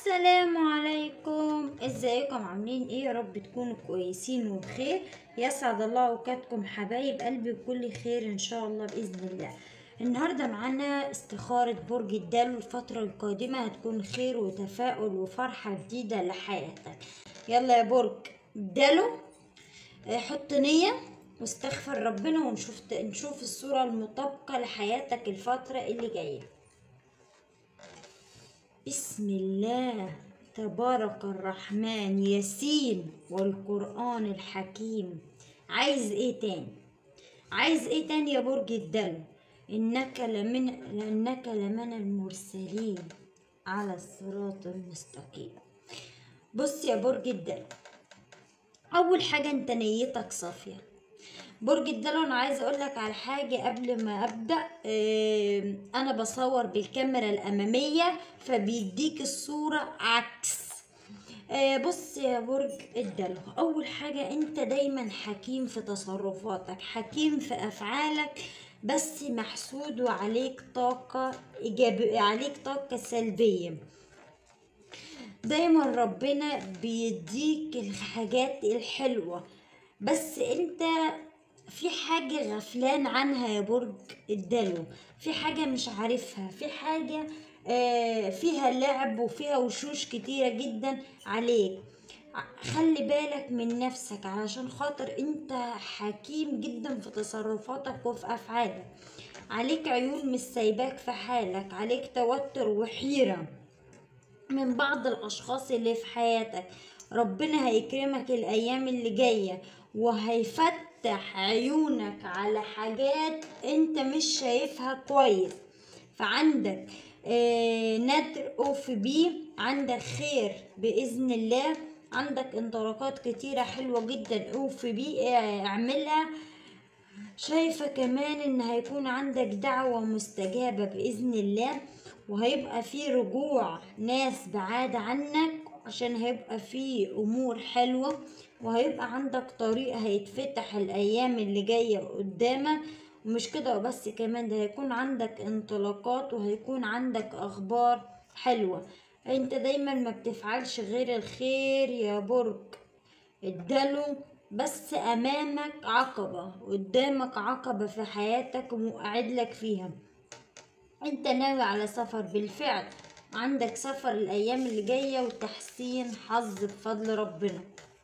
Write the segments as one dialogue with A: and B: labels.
A: السلام عليكم ازيكم عاملين ايه يا رب تكونوا كويسين وبخير يسعد الله اوقاتكم حبايب قلبي بكل خير ان شاء الله باذن الله النهارده معانا استخارة برج الدلو الفترة القادمة هتكون خير وتفاؤل وفرحة جديدة لحياتك يلا يا برج الدلو آه، حط نية واستغفر ربنا ونشوف نشوف الصورة المطابقة لحياتك الفترة اللي جاية بسم الله تبارك الرحمن ياسين والقرآن الحكيم عايز ايه تاني عايز ايه تاني يا برج الدلو انك لمن انك لمن المرسلين على الصراط المستقيم بص يا برج الدلو اول حاجه انت نيتك صافيه برج الدلو انا عايزه اقول لك على حاجه قبل ما ابدا آه، انا بصور بالكاميرا الاماميه فبيديك الصوره عكس آه، بص يا برج الدلو اول حاجه انت دايما حكيم في تصرفاتك حكيم في افعالك بس محسود وعليك طاقه ايجابيه عليك طاقه سلبيه دايما ربنا بيديك الحاجات الحلوة بس انت في حاجة غفلان عنها يا برج الدلو في حاجة مش عارفها في حاجة آه، فيها لعب وفيها وشوش كتيرة جدا عليك ع- خلي بالك من نفسك علشان خاطر انت حكيم جدا في تصرفاتك وفي افعالك عليك عيون مش سايباك في حالك عليك توتر وحيره من بعض الأشخاص اللي في حياتك ربنا هيكرمك الأيام اللي جاية وهيفتح عيونك على حاجات انت مش شايفها كويس فعندك آه ندر اوف بيه عندك خير بإذن الله عندك انطلاقات كتيرة حلوة جدا اوف بيه آه، اعملها شايفة كمان ان هيكون عندك دعوة مستجابة بإذن الله وهيبقى في رجوع ناس بعاد عنك عشان هيبقى في امور حلوة وهيبقى عندك طريق هيتفتح الايام اللي جاية قدامك ومش كده وبس كمان ده هيكون عندك انطلاقات وهيكون عندك اخبار حلوة انت دايما ما بتفعلش غير الخير يا برج الدلو بس امامك عقبة قدامك عقبة في حياتك ومقعد لك فيها انت ناوي على سفر بالفعل عندك سفر الايام اللي جاية وتحسين حظ بفضل ربنا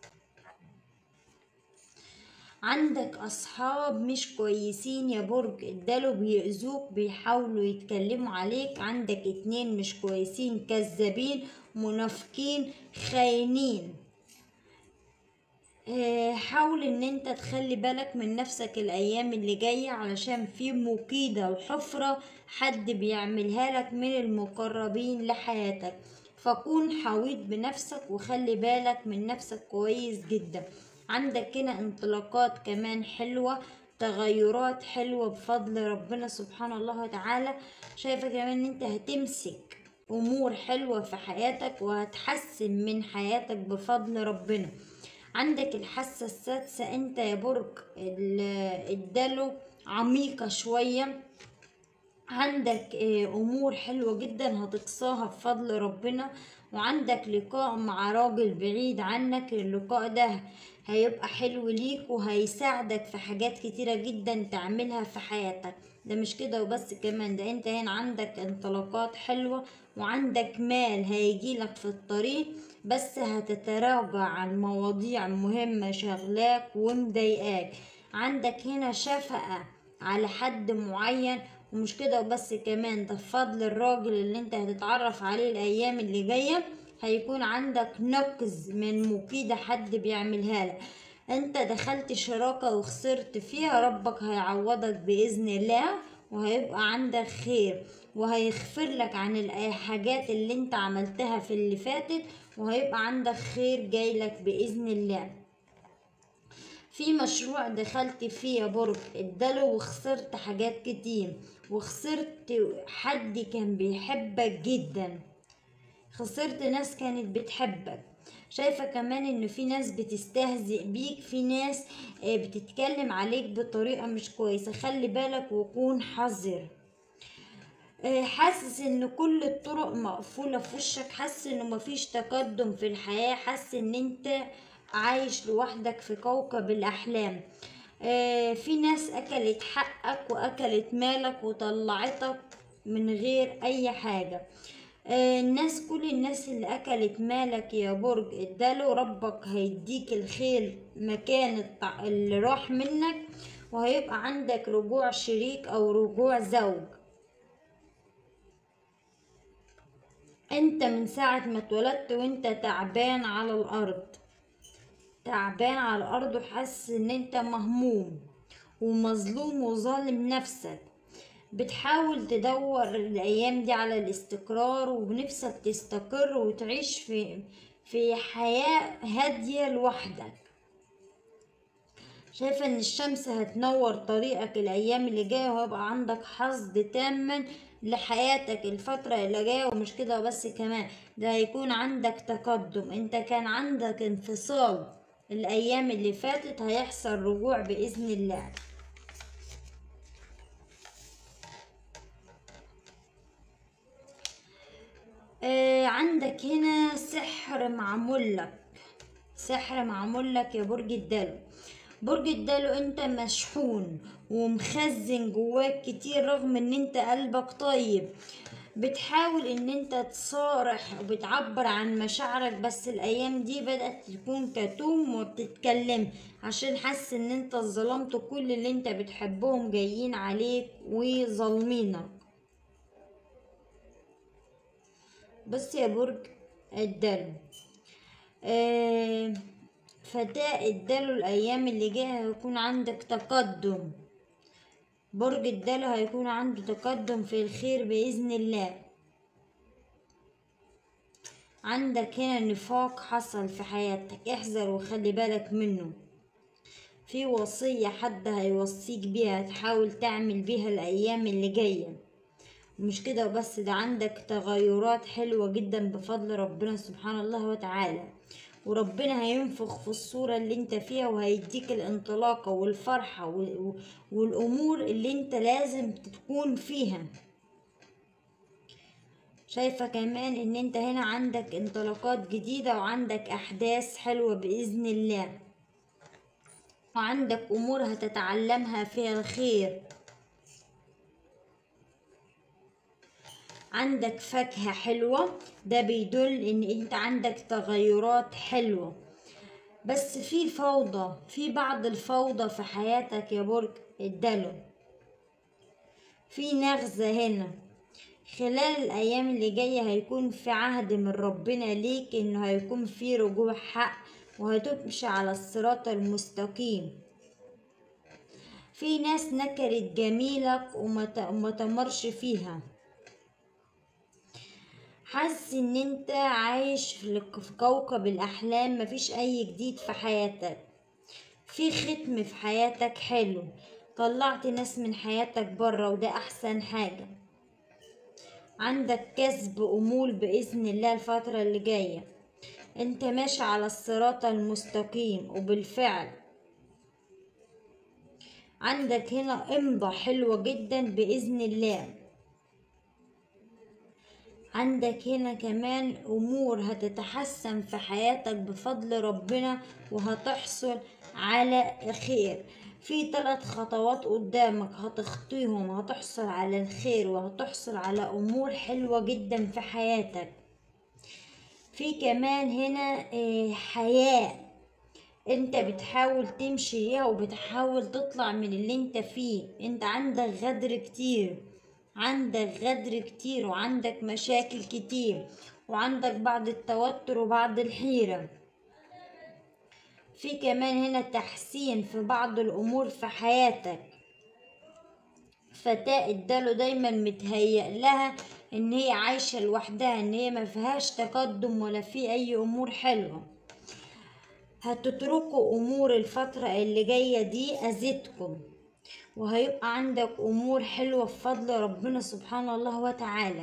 A: عندك اصحاب مش كويسين يا برج الدلو بيأذوك بيحاولوا يتكلموا عليك عندك اتنين مش كويسين كذابين منافقين خاينين آه، حاول ان انت تخلي بالك من نفسك الايام اللي جاية علشان في مكيدة وحفرة حد بيعملها لك من المقربين لحياتك فكون حويط بنفسك وخلي بالك من نفسك كويس جدا عندك هنا انطلاقات كمان حلوة تغيرات حلوة بفضل ربنا سبحانه الله وتعالى شايفة كمان ان انت هتمسك امور حلوة في حياتك وهتحسن من حياتك بفضل ربنا عندك الحاسة السادسة انت يا برج ال- الدلو عميقة شوية عندك آه، امور حلوة جدا هتقصاها بفضل ربنا وعندك لقاء مع راجل بعيد عنك اللقاء ده هيبقى حلو ليك وهيساعدك في حاجات كتيرة جدا تعملها في حياتك ده مش كده وبس كمان ده انت هنا عندك انطلاقات حلوة وعندك مال هيجيلك في الطريق بس هتتراجع عن مواضيع مهمة شغلاك ومضايقاك عندك هنا شفقة على حد معين ومش كده وبس كمان ده بفضل الراجل اللي انت هتتعرف عليه الايام اللي جاية هيكون عندك نقز من مكيدة حد بيعملها لك انت دخلت شراكة وخسرت فيها ربك هيعوضك بإذن الله وهيبقى عندك خير وهيغفر لك عن الحاجات اللي انت عملتها في اللي فاتت وهيبقى عندك خير جايلك بإذن الله في مشروع دخلت فيه يا برج اداله وخسرت حاجات كتير وخسرت حد كان بيحبك جدا خسرت ناس كانت بتحبك شايفة كمان ان في ناس بتستهزئ بيك في ناس آه، بتتكلم عليك بطريقة مش كويسة خلي بالك وكون حذر آه، حاسس ان كل الطرق مقفولة في وشك حاسس انه مفيش تقدم في الحياة حاسس ان انت عايش لوحدك في كوكب الاحلام آه، في ناس اكلت حقك واكلت مالك وطلعتك من غير اي حاجة آه، الناس كل الناس اللي اكلت مالك يا برج اداله ربك هيديك الخير مكان الط- اللي راح منك وهيبقى عندك رجوع شريك او رجوع زوج انت من ساعة ما اتولدت وانت تعبان على الارض تعبان على الارض وحاسس ان انت مهموم ومظلوم وظالم نفسك بتحاول تدور الايام دي على الاستقرار ونفسك تستقر وتعيش في في حياة هادية لوحدك شايفة ان الشمس هتنور طريقك الايام اللي جاية وهيبقى عندك حظ تاما لحياتك الفترة اللي جاية ومش كده بس كمان ده هيكون عندك تقدم انت كان عندك انفصال الايام اللي فاتت هيحصل رجوع باذن الله آه عندك هنا سحر معمول لك سحر معمول لك يا برج الدلو برج الدلو انت مشحون ومخزن جواك كتير رغم ان انت قلبك طيب بتحاول ان انت تصارح وبتعبر عن مشاعرك بس الايام دي بدأت تكون كتوم وبتتكلم عشان حاسس ان انت ظلمت كل اللي انت بتحبهم جايين عليك وظالمينك بص يا برج الدلو آه فتاة الدلو الأيام اللي جاية هيكون عندك تقدم برج الدلو هيكون عنده تقدم في الخير بإذن الله عندك هنا نفاق حصل في حياتك احذر وخلي بالك منه في وصية حد هيوصيك بيها تحاول تعمل بيها الأيام اللي جاية مش كده وبس ده عندك تغيرات حلوة جدا بفضل ربنا سبحانه الله وتعالى وربنا هينفخ في الصورة اللي انت فيها وهيديك الانطلاقة والفرحة وال- والأمور اللي انت لازم تكون فيها شايفة كمان ان انت هنا عندك انطلاقات جديدة وعندك احداث حلوة بإذن الله وعندك امور هتتعلمها فيها الخير عندك فاكهة حلوة ده بيدل ان انت عندك تغيرات حلوة بس في فوضى في بعض الفوضى في حياتك يا برج الدلو في نغزة هنا خلال الأيام اللي جاية هيكون في عهد من ربنا ليك إنه هيكون في رجوع حق وهتمشي على الصراط المستقيم في ناس نكرت جميلك وما ت- وما تمرش فيها حاسس ان انت عايش في في كوكب الاحلام مفيش اي جديد في حياتك في ختم في حياتك حلو طلعت ناس من حياتك برا وده احسن حاجة عندك كسب امور باذن الله الفترة اللي جاية انت ماشي على الصراط المستقيم وبالفعل عندك هنا امضة حلوة جدا باذن الله عندك هنا كمان امور هتتحسن في حياتك بفضل ربنا وهتحصل على خير في ثلاث خطوات قدامك هتخطيهم هتحصل على الخير وهتحصل على امور حلوة جدا في حياتك في كمان هنا آه، حياة انت بتحاول تمشي ليها وبتحاول تطلع من اللي انت فيه انت عندك غدر كتير عندك غدر كتير وعندك مشاكل كتير وعندك بعض التوتر وبعض الحيرة في كمان هنا تحسين في بعض الأمور في حياتك فتاة الدلو دايما متهيأ لها ان هي عايشة لوحدها ان هي ما فيهاش تقدم ولا في اي امور حلوة هتتركوا امور الفترة اللي جاية دي اذتكم وهيبقى عندك امور حلوة بفضل ربنا سبحانه الله وتعالى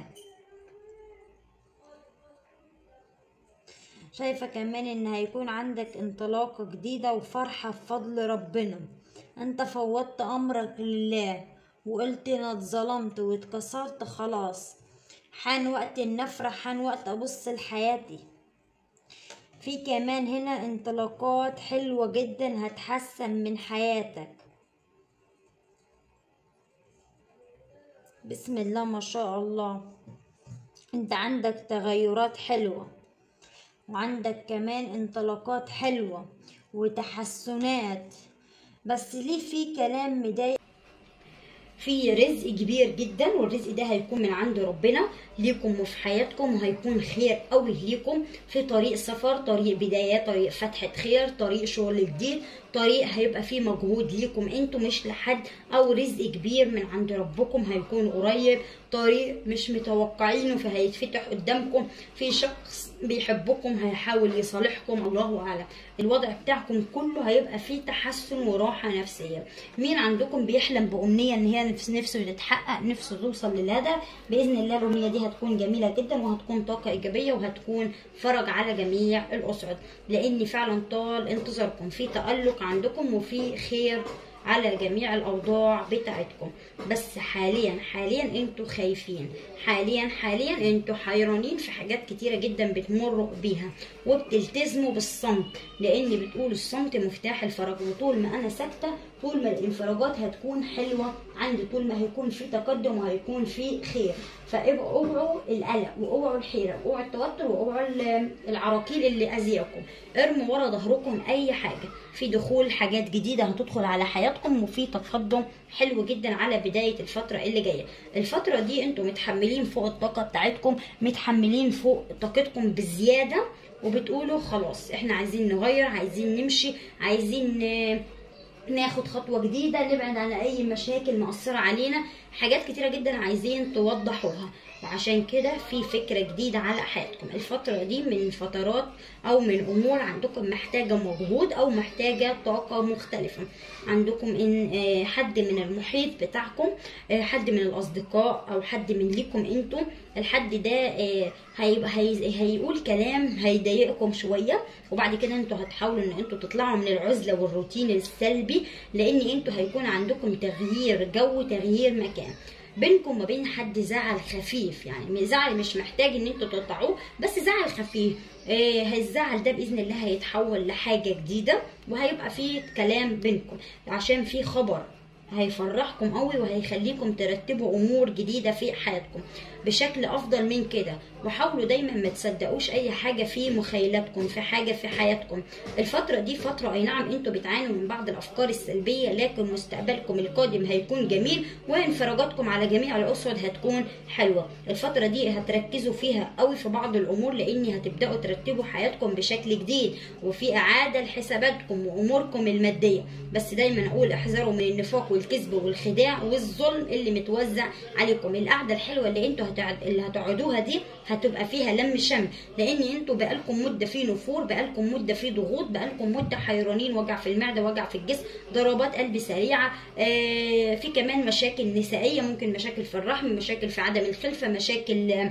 A: شايفة كمان ان هيكون عندك انطلاقة جديدة وفرحة بفضل ربنا انت فوضت امرك لله وقلت انا اتظلمت واتكسرت خلاص حان وقت النفرة حان وقت ابص لحياتي في كمان هنا انطلاقات حلوة جدا هتحسن من حياتك بسم الله ما شاء الله انت عندك تغيرات حلوة وعندك كمان انطلاقات حلوة وتحسنات بس ليه في كلام مضايق
B: في رزق كبير جدا والرزق ده هيكون من عند ربنا ليكم وفي حياتكم وهيكون خير قوي ليكم في طريق سفر طريق بداية طريق فتحة خير طريق شغل جديد طريق هيبقى فيه مجهود ليكم انتوا مش لحد او رزق كبير من عند ربكم هيكون قريب طريق مش متوقعينه فهيتفتح قدامكم في شخص بيحبكم هيحاول يصالحكم الله اعلم الوضع بتاعكم كله هيبقى فيه تحسن وراحة نفسية مين عندكم بيحلم بأمنية ان هي نفس نفسه تتحقق نفسه توصل للهدف بإذن الله الأمنية دي هتكون جميلة جدا وهتكون طاقة إيجابية وهتكون فرج على جميع الأسعد لأن فعلا طال انتظاركم في تألق عندكم وفي خير على جميع الاوضاع بتاعتكم بس حاليا حاليا انتوا خايفين حاليا حاليا انتوا حيرانين في حاجات كتيره جدا بتمروا بيها وبتلتزموا بالصمت لان بتقول الصمت مفتاح الفرج وطول ما انا ساكته طول ما الانفراجات هتكون حلوه عندي طول ما هيكون في تقدم وهيكون في خير فابقوا اوعوا القلق واوعوا الحيره واوعوا التوتر واوعوا العراقيل اللي اذياكم ارموا ورا ظهركم اي حاجه في دخول حاجات جديده هتدخل على حياتكم وفي تقدم حلو جدا على بدايه الفتره اللي جايه الفتره دي انتوا متحملين فوق الطاقه بتاعتكم متحملين فوق طاقتكم بزياده وبتقولوا خلاص احنا عايزين نغير عايزين نمشي عايزين ناخد خطوة جديدة نبعد عن أي مشاكل مأثرة علينا حاجات كتيرة جدا عايزين توضحوها وعشان كده في فكرة جديدة على حياتكم الفترة دي من فترات أو من أمور عندكم محتاجة مجهود أو محتاجة طاقة مختلفة عندكم إن حد من المحيط بتاعكم حد من الأصدقاء أو حد من ليكم أنتم الحد ده هيبقى هيقول كلام هيضايقكم شوية وبعد كده انتوا هتحاولوا ان انتوا تطلعوا من العزلة والروتين السلبي لان انتوا هيكون عندكم تغيير جو تغيير مكان بينكم وما بين حد زعل خفيف يعني زعل مش محتاج ان انتوا تقطعوه بس زعل خفيف آه الزعل ده باذن الله هيتحول لحاجه جديده وهيبقى فيه كلام بينكم عشان في خبر هيفرحكم قوي وهيخليكم ترتبوا امور جديده في حياتكم بشكل افضل من كده وحاولوا دايما ما تصدقوش اي حاجه في مخيلاتكم في حاجه في حياتكم الفتره دي فتره اي نعم انتوا بتعانوا من بعض الافكار السلبيه لكن مستقبلكم القادم هيكون جميل وانفراجاتكم على جميع الاسود هتكون حلوه الفتره دي هتركزوا فيها قوي في بعض الامور لان هتبداوا ترتبوا حياتكم بشكل جديد وفي اعاده لحساباتكم واموركم الماديه بس دايما اقول احذروا من النفاق والكذب والخداع والظلم اللي متوزع عليكم القعده الحلوه اللي انتوا هتعد... اللي هتقعدوها دي هتبقى فيها لم شمل لان انتوا بقالكم مده في نفور بقالكم مده في ضغوط بقالكم مده حيرانين وجع في المعده وجع في الجسم ضربات قلب سريعه آه في كمان مشاكل نسائيه ممكن مشاكل في الرحم مشاكل في عدم الخلفه مشاكل آه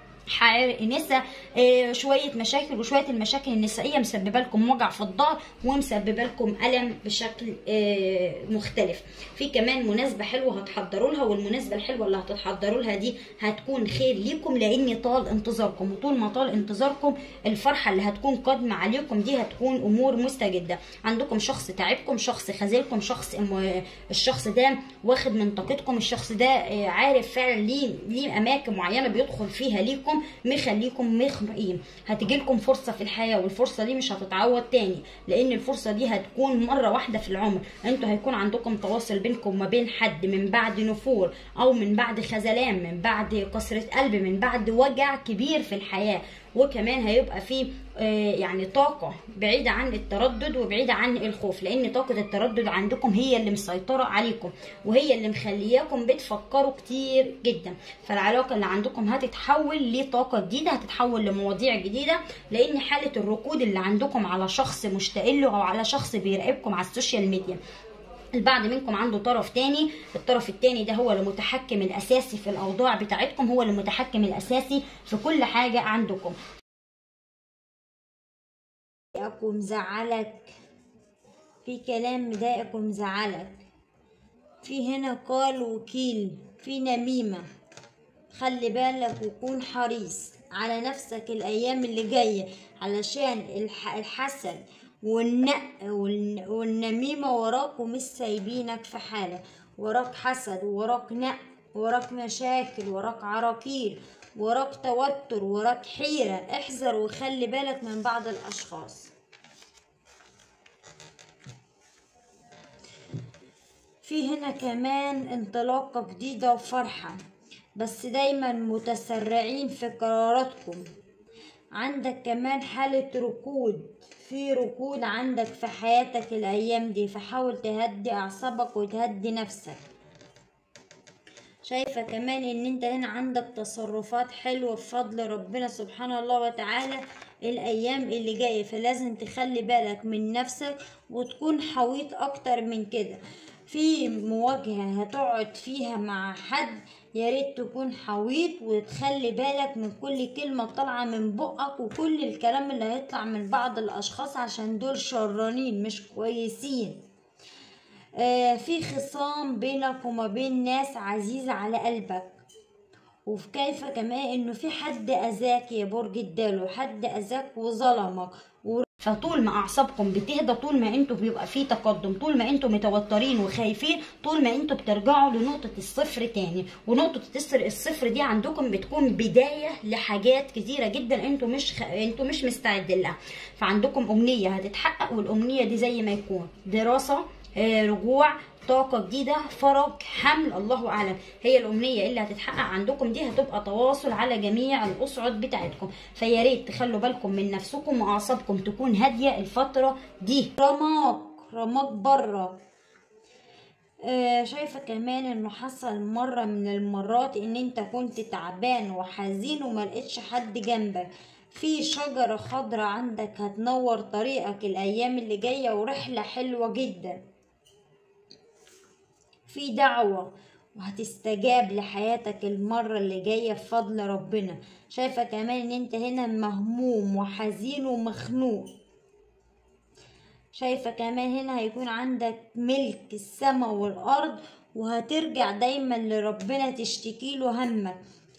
B: حرق نسا آه شويه مشاكل وشويه المشاكل النسائيه مسببه لكم وجع في الظهر ومسببه لكم الم بشكل آه مختلف في كمان مناسبه حلوه هتحضروا لها والمناسبه الحلوه اللي هتتحضروا لها دي هتكون خير ليكم لان طال انتظاركم وطول ما طال انتظاركم الفرحه اللي هتكون قادمه عليكم دي هتكون امور مستجده عندكم شخص تعبكم شخص خذلكم شخص الشخص ده واخد من طاقتكم الشخص ده آه عارف فعلا ليه ليه اماكن معينه بيدخل فيها ليكم لكم مخليكم مخنوقين هتجي لكم فرصه في الحياه والفرصه دي مش هتتعوض تاني لان الفرصه دي هتكون مره واحده في العمر انتوا هيكون عندكم تواصل بينكم وما بين حد من بعد نفور او من بعد خذلان من بعد كسره قلب من بعد وجع كبير في الحياه وكمان هيبقى فيه يعني طاقة بعيدة عن التردد وبعيدة عن الخوف لأن طاقة التردد عندكم هي اللي مسيطرة عليكم وهي اللي مخلياكم بتفكروا كتير جدا فالعلاقة اللي عندكم هتتحول لطاقة جديدة هتتحول لمواضيع جديدة لأن حالة الركود اللي عندكم على شخص مشتاق له أو على شخص بيراقبكم على السوشيال ميديا البعض منكم عنده طرف تاني الطرف التاني ده هو المتحكم الاساسي في الاوضاع بتاعتكم هو المتحكم الاساسي في كل حاجه عندكم
A: مضايقك ومزعلك في كلام مضايقك ومزعلك في هنا قال وكيل في نميمة خلي بالك وكون حريص على نفسك الأيام اللي جاية علشان الح- الحسد والنق والن- والنميمة وراك ومش سايبينك في حالة وراك حسد وراك نق وراك مشاكل وراك عراكير وراك توتر وراك حيرة احذر وخلي بالك من بعض الأشخاص في هنا كمان انطلاقة جديدة وفرحة بس دايما متسرعين في قراراتكم عندك كمان حالة ركود في ركود عندك في حياتك الأيام دي فحاول تهدي أعصابك وتهدي نفسك شايفة كمان ان انت هنا عندك تصرفات حلوة بفضل ربنا سبحانه الله وتعالى الايام اللي جاية فلازم تخلي بالك من نفسك وتكون حويط اكتر من كده في مواجهة هتقعد فيها مع حد يا ريت تكون حويط وتخلي بالك من كل كلمة طالعة من بقك وكل الكلام اللي هيطلع من بعض الأشخاص عشان دول شرانين مش كويسين آه، في خصام بينك وما بين ناس عزيزة على قلبك وفي كيف كمان انه في حد اذاك يا برج الدلو حد اذاك وظلمك و...
B: فطول ما اعصابكم بتهدى طول ما انتوا بيبقى في تقدم طول ما انتوا متوترين وخايفين طول ما انتوا بترجعوا لنقطة الصفر تاني ونقطة الصفر الصفر دي عندكم بتكون بداية لحاجات كتيرة جدا انتوا مش خ... انتوا مش مستعدين لها فعندكم امنية هتتحقق والامنية دي زي ما يكون دراسة آه، رجوع طاقة جديدة فرج حمل الله أعلم هي الأمنية اللي هتتحقق عندكم دي هتبقى تواصل على جميع الأسعد بتاعتكم فيا ريت تخلوا بالكم من نفسكم وأعصابكم تكون هادية الفترة دي
A: رماك رماك بره آه شايفة كمان انه حصل مرة من المرات ان انت كنت تعبان وحزين وملقتش حد جنبك في شجرة خضرة عندك هتنور طريقك الايام اللي جاية ورحلة حلوة جدا في دعوة وهتستجاب لحياتك المرة اللي جاية بفضل ربنا شايفة كمان ان انت هنا مهموم وحزين ومخنوق شايفة كمان هنا هيكون عندك ملك السماء والأرض وهترجع دايما لربنا تشتكي له همك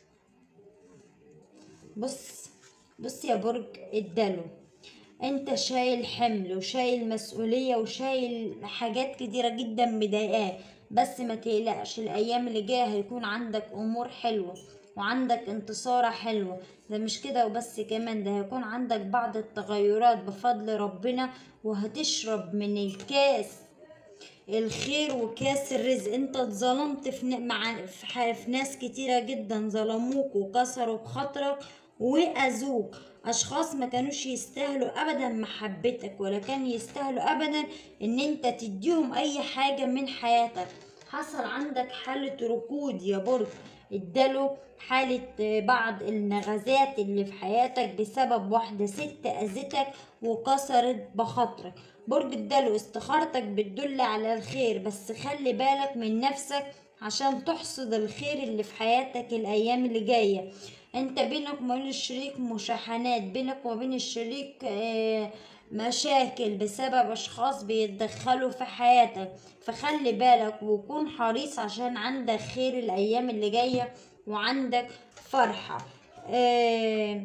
A: بص بص يا برج الدلو انت شايل حمل وشايل مسؤولية وشايل حاجات كتيرة جدا مضايقاك بس ما تقلقش الايام اللي جاية هيكون عندك امور حلوة وعندك انتصارة حلوة ده مش كده وبس كمان ده هيكون عندك بعض التغيرات بفضل ربنا وهتشرب من الكاس الخير وكاس الرزق انت اتظلمت في ن- مع في ح- في ناس كتيرة جدا ظلموك وكسروا بخاطرك واذوك اشخاص ما كانوش يستاهلوا ابدا محبتك ولا كان يستاهلوا ابدا ان انت تديهم اي حاجة من حياتك حصل عندك حالة ركود يا برج اداله حالة آه، بعض النغزات اللي في حياتك بسبب واحدة ست أذتك وكسرت بخاطرك برج الدلو استخارتك بتدل على الخير بس خلي بالك من نفسك عشان تحصد الخير اللي في حياتك الأيام اللي جاية انت بينك وما بين الشريك مشاحنات بينك وما بين الشريك آه، مشاكل بسبب اشخاص بيتدخلوا في حياتك فخلي بالك وكون حريص عشان عندك خير الايام اللي جايه وعندك فرحه آه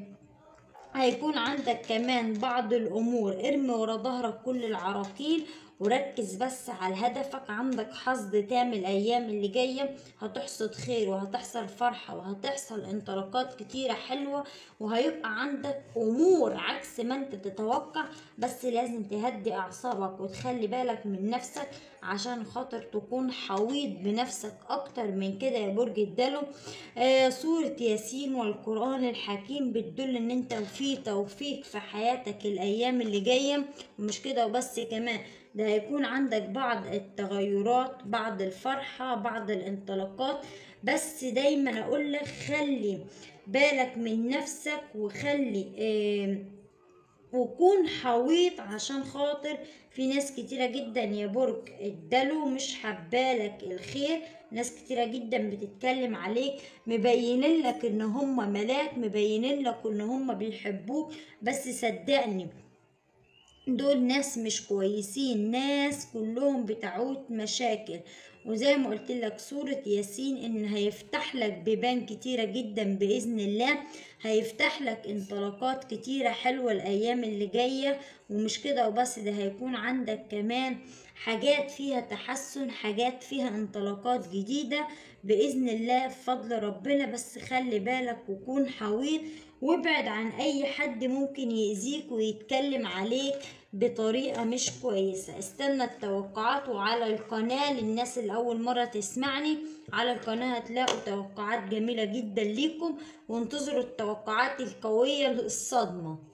A: هيكون عندك كمان بعض الامور ارمي ورا ظهرك كل العراقيل وركز بس على هدفك عندك حظ تام الايام اللي جايه هتحصد خير وهتحصل فرحه وهتحصل انطلاقات كتيره حلوه وهيبقى عندك امور عكس ما انت تتوقع بس لازم تهدي اعصابك وتخلي بالك من نفسك عشان خاطر تكون حويط بنفسك اكتر من كده يا برج الدلو آه سورة ياسين والقرآن الحكيم بتدل ان انت في توفيق في حياتك الايام اللي جاية ومش كده وبس كمان ده هيكون عندك بعض التغيرات بعض الفرحة بعض الانطلاقات بس دايما اقولك خلي بالك من نفسك وخلي آه وكون حويط عشان خاطر في ناس كتيرة جدا يا برج الدلو مش حبالك الخير ناس كتيرة جدا بتتكلم عليك مبينين لك ان هم ملاك مبينين لك ان هم بيحبوك بس صدقني دول ناس مش كويسين ناس كلهم بتعود مشاكل وزي ما قلت لك سورة ياسين ان هيفتح لك بيبان كتيرة جدا بإذن الله هيفتح لك انطلاقات كتيرة حلوة الأيام اللي جاية ومش كده وبس ده هيكون عندك كمان حاجات فيها تحسن حاجات فيها انطلاقات جديدة بإذن الله بفضل ربنا بس خلي بالك وكون حويط وابعد عن أي حد ممكن يأذيك ويتكلم عليك بطريقة مش كويسة استنى التوقعات وعلى القناة للناس اللي أول مرة تسمعني على القناة هتلاقوا توقعات جميلة جدا ليكم وانتظروا التوقعات القوية للصدمة